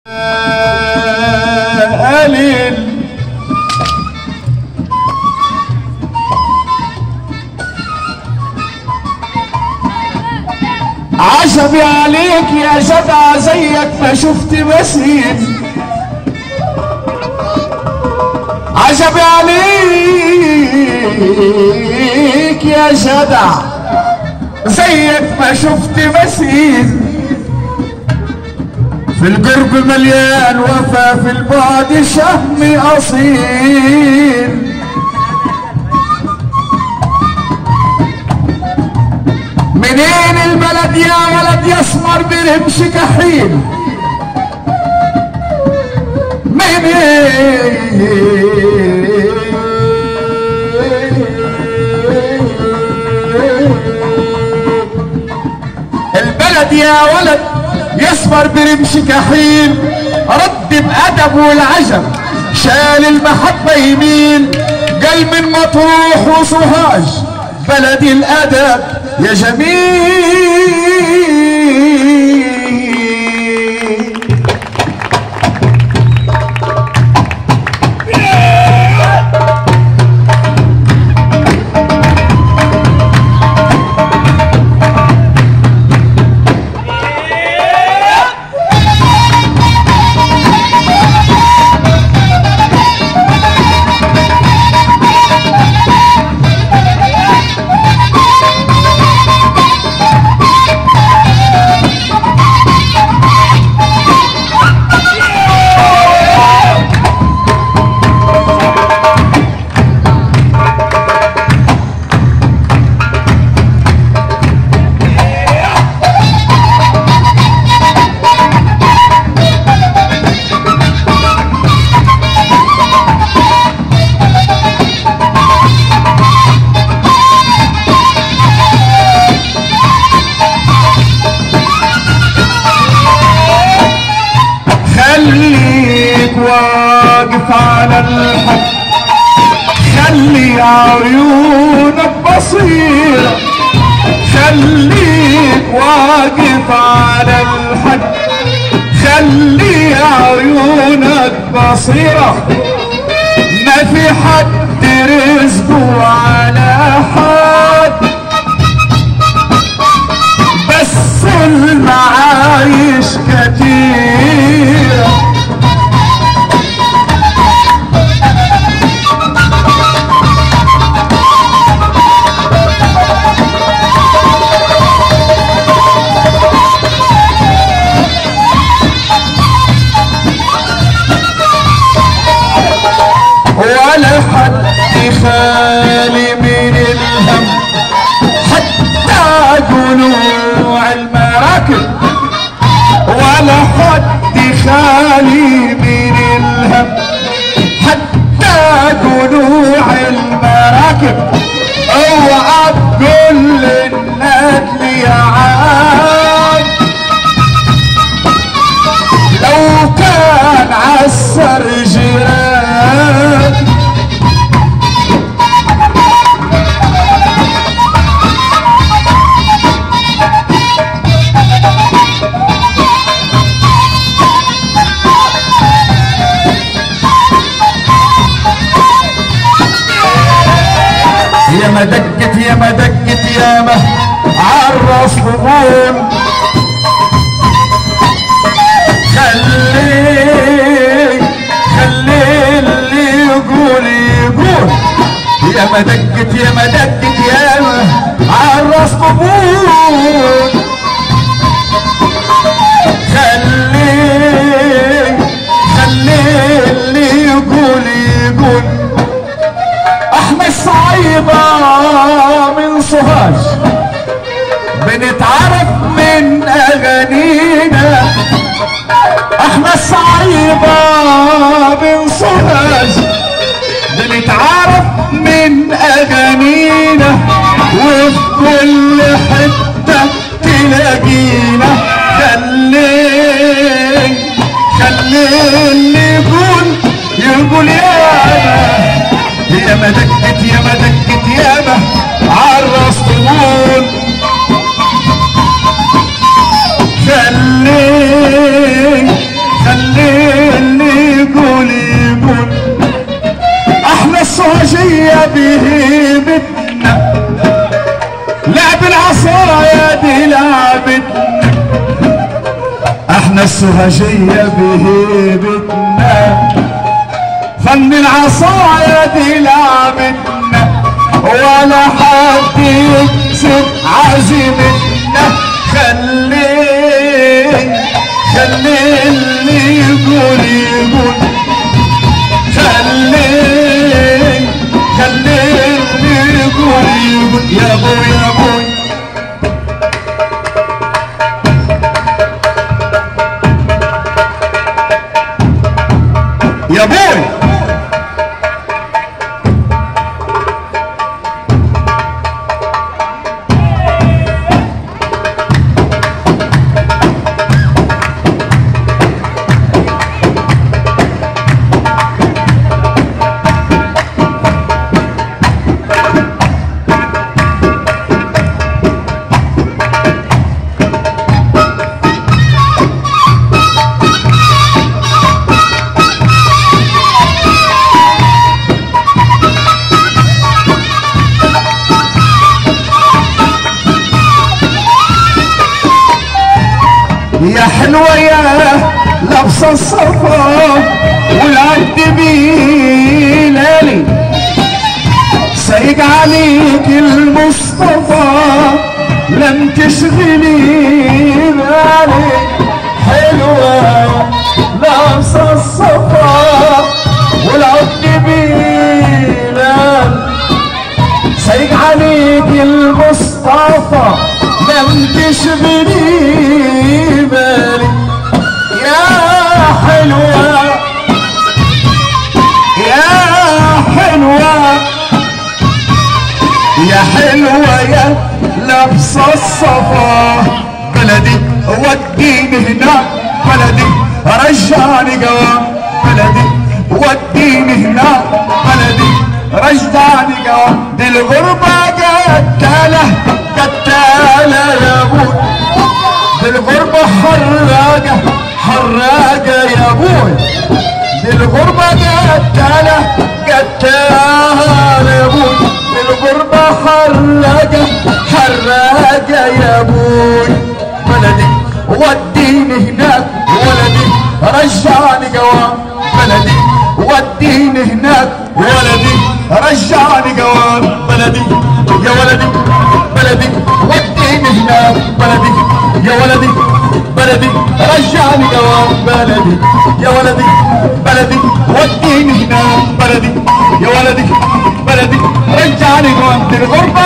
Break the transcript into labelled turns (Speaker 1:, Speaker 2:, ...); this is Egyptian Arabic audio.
Speaker 1: قليل عجبي عليك يا جدع زيك ما شفت مثيل عجبي عليك يا جدع زيك ما شفت مثيل في القرب مليان وفا في البعد شهم اصيل منين البلد يا ولد يسمر برمش كحيل منين البلد يا ولد يصبر برمش كحيل رد بأدب والعجب شال المحبة يمين قال من مطروح وسوهاج بلد الأدب يا جميل خليك واقف على الحد خلي عيونك بصيرة خليك واقف على الحد خلي عيونك بصيرة ما في حد رزقه على حد بس المعايش كتير ولا حد خالي من الهم حتى جنوع المراكب ولا حد خالي من الهم حتى جنوع المراكب اوعى تقول النجل يا عاد لو كان عسر جيران يا ما دقت يا ما دقت يا ما عرف هجوم خلي خلي اللي يقول يقول يا ما دقت يا ما دقت يا ما عرف قبول خلي خلي اللي يقول يقول احنا الصعيبة من سوهاج بنتعرف من اغانينا احنا الصعيبة من سوهاج بنتعرف من اغانينا وفي كل حتة تلاقينا خلي خلي اللي يقول يقول يا يا ما دقت يا ما دقت يا ما عرس طول خلي خلي سهجية بهيبتنا فن العصاية دي لعبتنا ولا حد يكسب عزيمتنا خلي خلي اللي يقول يقول خلي خلي اللي يقول يقول يا ابوي يا ابوي يا ابوي يا حلوة يا لابسة الصفا والعد بيلالي سايق عليك المصطفى لم تشغلي بالي حلوة لابسة الصفا والعد بيلالي سايق عليك المصطفى لم تشغلي بالي يا حلوة يا حلوة يا حلوة يا لابسة الصفا بلدي وديني هناك بلدي رجعني قوام بلدي وديني هناك بلدي رجعني قوام دي الغربة قتالة قتالة يا ابوي دي الغربة حراقة حراقة يا ابوي دي الغربة قتالة قتالة يا ابوي دي الغربة حراقة حراقة يا ابوي بلدي وديني هناك ولدي رجعني قوام بلدي وديني هناك ولدي رجعني قوام بلدي يا ولدي بلدي وديني هناك بلدي يا ولدي بلدي رجعني قوام بلدي يا ولدي بلدي وديني هناك بلدي يا ولدي بلدي رجعني قوام دي الغربة